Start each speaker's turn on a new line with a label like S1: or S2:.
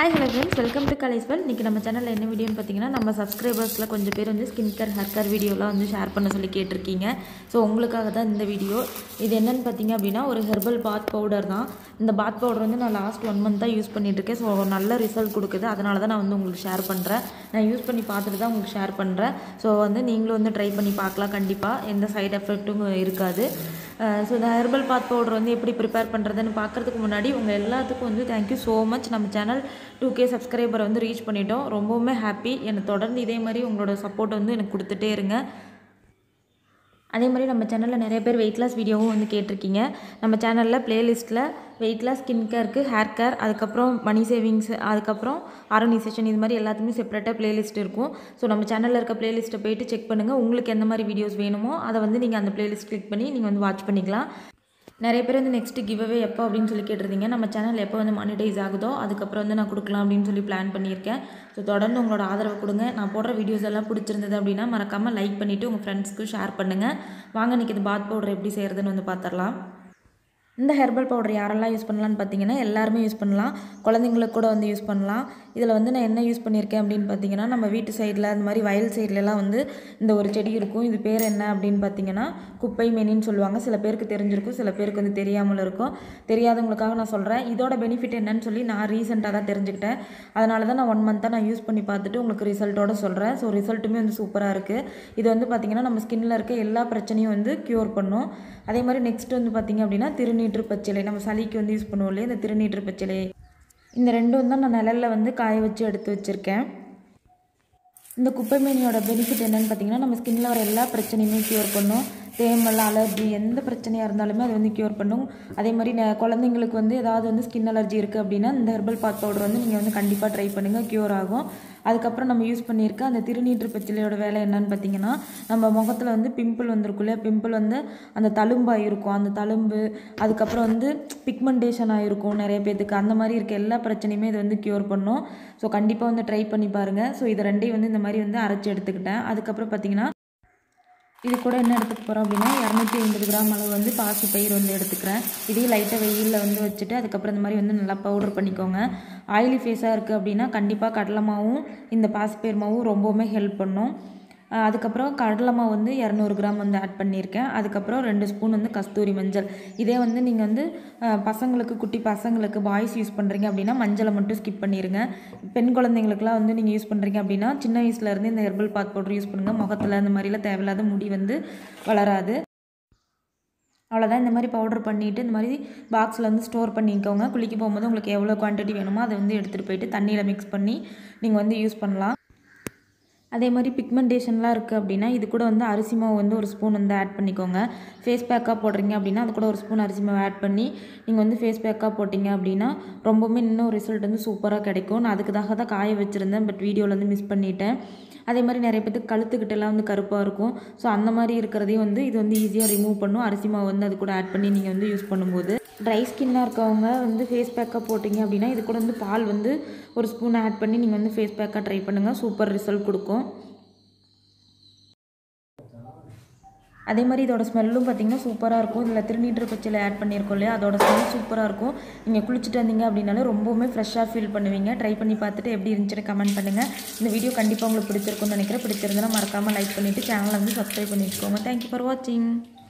S1: hi hello friends welcome to கலேஸ்வல் இன்றைக்கி நம்ம சேனலில் என்ன வீடியோன்னு பார்த்தீங்கன்னா நம்ம சப்ஸ்கிரைபர்ஸில் கொஞ்சம் பேர் வந்து ஸ்கின் கேர் ஹேர் கேர் வீடியோலாம் வந்து ஷேர் பண்ண சொல்லி கேட்டிருக்கீங்க ஸோ உங்களுக்காக தான் இந்த வீடியோ இது என்னென்னு பார்த்தீங்க அப்படின்னா ஒரு ஹெர்பல் பாத் பவுடர் தான் இந்த பாத் பவுடர் வந்து நான் லாஸ்ட் ஒன் மந்த்தாக யூஸ் பண்ணிகிட்ருக்கேன் ஸோ நல்ல ரிசல்ட் கொடுக்குது அதனால தான் நான் வந்து உங்களுக்கு ஷேர் பண்ணுறேன் நான் யூஸ் பண்ணி பார்த்துட்டு தான் உங்களுக்கு ஷேர் பண்ணுறேன் ஸோ வந்து நீங்களும் வந்து ட்ரை பண்ணி பார்க்கலாம் கண்டிப்பாக எந்த சைடு எஃபெக்ட்டும் இருக்காது ஸோ இந்த ஹெர்பல் பாத் பவுடர் வந்து எப்படி ப்ரிப்பேர் பண்ணுறதுன்னு பார்க்குறதுக்கு முன்னாடி உங்கள் எல்லாத்துக்கும் வந்து தேங்க்யூ ஸோ மச் நம்ம சேனல் டூ கே சப்ஸ்கிரைபரை வந்து ரீச் பண்ணிட்டோம் ரொம்பவுமே ஹாப்பி எனக்கு தொடர்ந்து இதே மாதிரி உங்களோட சப்போர்ட் வந்து எனக்கு கொடுத்துட்டே இருங்க அதே மாதிரி நம்ம சேனலில் நிறைய பேர் வெயிட் லாஸ் வீடியோவும் வந்து கேட்டிருக்கீங்க நம்ம சேனலில் ப்ளேலிஸ்ட்டில் வெயிட் லாஸ் ஸ்கின் கேருக்கு ஹேர் கேர் அதுக்கப்புறம் மணி சேவிங்ஸ் அதுக்கப்புறம் ஆர்கனைசேஷன் இது மாதிரி எல்லாத்துக்குமே செப்பரேட்டாக ப்ளேலிஸ்ட் இருக்கும் ஸோ நம்ம சேனலில் இருக்க ப்ளேலிஸ்ட்டை போயிட்டு செக் பண்ணுங்கள் உங்களுக்கு எந்த மாதிரி வீடியோஸ் வேணுமோ அதை வந்து நீங்கள் அந்த ப்ளேலிஸ்ட் கிளிக் பண்ணி நீங்கள் வந்து வாட்ச் பண்ணிக்கலாம் நிறைய பேர் வந்து நெக்ஸ்ட்டு கிவ்அவே எப்போ அப்படின்னு சொல்லி கேட்டிருந்தீங்க நம்ம சேனல் எப்போ வந்து மானிட்டைஸ் ஆகுதோ அதுக்கப்புறம் வந்து நான் கொடுக்கலாம் அப்படின்னு சொல்லி பிளான் பண்ணியிருக்கேன் ஸோ தொடர்ந்து உங்களோட ஆதரவு கொடுங்க நான் போடுற வீடியோஸ் எல்லாம் பிடிச்சிருந்தது அப்படின்னா மறக்காமல் லைக் பண்ணிவிட்டு உங்கள் ஃப்ரெண்ட்ஸ்க்கு ஷேர் பண்ணுங்கள் வாங்க இன்றைக்கி இது பாத் பவுடர் எப்படி செய்கிறதுன்னு வந்து பார்த்துடலாம் இந்த ஹெர்பல் பவுடர் யாரெல்லாம் யூஸ் பண்ணலான்னு பார்த்தீங்கன்னா எல்லாருமே யூஸ் பண்ணலாம் குழந்தைங்களுக்கு கூட வந்து யூஸ் பண்ணலாம் இதில் வந்து நான் என்ன யூஸ் பண்ணியிருக்கேன் அப்படின்னு பார்த்தீங்கன்னா நம்ம வீட்டு சைடில் அந்த மாதிரி வயல் சைட்லலாம் வந்து இந்த ஒரு செடி இருக்கும் இது பேர் என்ன அப்படின்னு பார்த்தீங்கன்னா குப்பை மெனின்னு சொல்லுவாங்க சில பேருக்கு தெரிஞ்சிருக்கும் சில பேருக்கு வந்து தெரியாமல் இருக்கும் தெரியாதவங்களுக்காக நான் சொல்கிறேன் இதோட பெனிஃபிட் என்னன்னு சொல்லி நான் ரீசெண்டாக தான் தெரிஞ்சுக்கிட்டேன் அதனால தான் நான் ஒன் மந்த்தாக நான் யூஸ் பண்ணி பார்த்துட்டு உங்களுக்கு ரிசல்ட்டோட சொல்கிறேன் ஸோ ரிசல்ட்டுமே வந்து சூப்பராக இருக்குது இது வந்து பார்த்திங்கன்னா நம்ம ஸ்கின்னில் இருக்க எல்லா பிரச்சனையும் வந்து க்யூர் பண்ணும் அதே மாதிரி நெக்ஸ்ட் வந்து பார்த்திங்க அப்படின்னா திருநீற்று பச்சிலை நம்ம சளிக்கு வந்து யூஸ் பண்ணுவோம் இல்லையா இந்த திருநீற்று பச்சிலை இந்த ரெண்டும் தான் நான் நிழலில் வந்து காய வச்சு எடுத்து வச்சுருக்கேன் இந்த குப்பை மேனியோட பெனிஃபிட் என்னென்னு பார்த்தீங்கன்னா நம்ம ஸ்கின்னில் வர எல்லா பிரச்சனையுமே க்யூர் பண்ணும் தேமல் அலர்ஜி எந்த பிரச்சனையாக இருந்தாலுமே அது வந்து க்யூர் பண்ணும் அதே மாதிரி ந குழந்தைங்களுக்கு வந்து ஏதாவது வந்து ஸ்கின் அலர்ஜி இருக்குது அப்படின்னா இந்த ஹெர்பல் பாத் பவுடர் வந்து நீங்கள் வந்து கண்டிப்பாக ட்ரை பண்ணுங்கள் க்யூர் ஆகும் அதுக்கப்புறம் நம்ம யூஸ் பண்ணியிருக்க அந்த திருநீற்று பச்சிலையோட வேலை என்னன்னு பார்த்தீங்கன்னா நம்ம முகத்தில் வந்து பிம்பிள் வந்திருக்கும் இல்லையா பிம்பிள் வந்து அந்த தழும்பாக இருக்கும் அந்த தழும்பு அதுக்கப்புறம் வந்து பிக்மெண்டேஷன் ஆகிருக்கும் நிறைய பேத்துக்கு அந்த மாதிரி இருக்க எல்லா பிரச்சனையுமே இது வந்து க்யூர் பண்ணும் ஸோ கண்டிப்பாக வந்து ட்ரை பண்ணி பாருங்கள் ஸோ இது ரெண்டையும் வந்து இந்த மாதிரி வந்து அரைச்சி எடுத்துக்கிட்டேன் அதுக்கப்புறம் பார்த்தீங்கன்னா இது கூட என்ன எடுத்துக்க போகிறோம் அப்படின்னா இரநூத்தி ஐம்பது கிராம் அளவு வந்து பாசி பயிர் வந்து எடுத்துக்கிறேன் இதையும் லைட்டாக வெயிலில் வந்து வச்சுட்டு அதுக்கப்புறம் இந்த மாதிரி வந்து நல்லா பவுடர் பண்ணிக்கோங்க ஆயிலி ஃபேஸாக இருக்குது அப்படின்னா கண்டிப்பாக கடலை மாவும் இந்த பாசிப்பயிர் மாவும் ரொம்பவுமே ஹெல்ப் பண்ணும் அதுக்கப்புறம் கடலை மாவு வந்து இரநூறு கிராம் வந்து ஆட் பண்ணியிருக்கேன் அதுக்கப்புறம் ரெண்டு ஸ்பூன் வந்து கஸ்தூரி மஞ்சள் இதே வந்து நீங்கள் வந்து பசங்களுக்கு குட்டி பசங்களுக்கு பாய்ஸ் யூஸ் பண்ணுறீங்க அப்படின்னா மஞ்சளை மட்டும் ஸ்கிப் பண்ணிடுங்க பெண் குழந்தைங்களுக்குலாம் வந்து நீங்கள் யூஸ் பண்ணுறீங்க அப்படின்னா சின்ன வயசுலேருந்து இந்த ஹெர்பல் பாத் பவுடர் யூஸ் பண்ணுங்கள் முகத்தில் இந்த மாதிரிலாம் தேவையில்லாத முடி வந்து வளராது அவ்வளோதான் இந்த மாதிரி பவுடர் பண்ணிவிட்டு இந்த மாதிரி பாக்ஸில் வந்து ஸ்டோர் பண்ணிக்கோங்க குளிக்க போகும்போது உங்களுக்கு எவ்வளோ குவான்டிட்டி வேணுமோ அதை வந்து எடுத்துகிட்டு போயிட்டு தண்ணியில் மிக்ஸ் பண்ணி நீங்கள் வந்து யூஸ் பண்ணலாம் அதே மாதிரி பிக்மெண்டேஷன்லாம் இருக்குது அப்படின்னா இது கூட வந்து அரிசி மாவு வந்து ஒரு ஸ்பூன் வந்து ஆட் பண்ணிக்கோங்க ஃபேஸ் பேக்காக போடுறீங்க அப்படின்னா அது கூட ஒரு ஸ்பூன் அரிசி மாவு ஆட் பண்ணி நீங்கள் வந்து ஃபேஸ் பேக்காக போட்டிங்க அப்படின்னா ரொம்பவுமே இன்னும் ரிசல்ட் வந்து சூப்பராக கிடைக்கும் நான் அதுக்காக தான் காய வச்சுருந்தேன் பட் வீடியோவில் வந்து மிஸ் பண்ணிட்டேன் அதே மாதிரி நிறைய பேத்துக்கு கழுத்துக்கிட்டெல்லாம் வந்து கருப்பாக இருக்கும் ஸோ அந்த மாதிரி இருக்கிறதையும் வந்து இது வந்து ஈஸியாக ரிமூவ் பண்ணும் அரிசி மாவு வந்து அது கூட ஆட் பண்ணி நீங்கள் வந்து யூஸ் பண்ணும்போது ட்ரை ஸ்கின்னாக இருக்கவங்க வந்து ஃபேஸ் பேக்காக போட்டிங்க அப்படின்னா இது கூட வந்து பால் வந்து ஒரு ஸ்பூன் ஆட் பண்ணி நீங்கள் வந்து ஃபேஸ் பேக்காக ட்ரை பண்ணுங்கள் சூப்பர் ரிசல்ட் கொடுக்கும் அதே மாதிரி இதோட ஸ்மெல்லும் பார்த்திங்கன்னா சூப்பராக இருக்கும் இதில் திருநீற்று பச்சையில் ஆட் பண்ணியிருக்கோம் இல்லையா அதோட ஸ்மெல் சூப்பராக இருக்கும் நீங்கள் குளிச்சுட்டு வந்தீங்க அப்படின்னாலே ரொம்பவுமே ஃப்ரெஷ்ஷாக ஃபீல் பண்ணுவீங்க ட்ரை பண்ணி பார்த்துட்டு எப்படி இருந்துச்சுன்னு கமெண்ட் பண்ணுங்கள் இந்த வீடியோ கண்டிப்பாக உங்களுக்கு பிடிச்சிருக்கும்னு நினைக்கிறேன் பிடிச்சிருந்தனா மறக்காமல் லைக் பண்ணிவிட்டு சேனலை வந்து சப்ஸ்கிரைப் பண்ணி வச்சுக்கோங்க தேங்க்யூ ஃபார் வாட்சிங்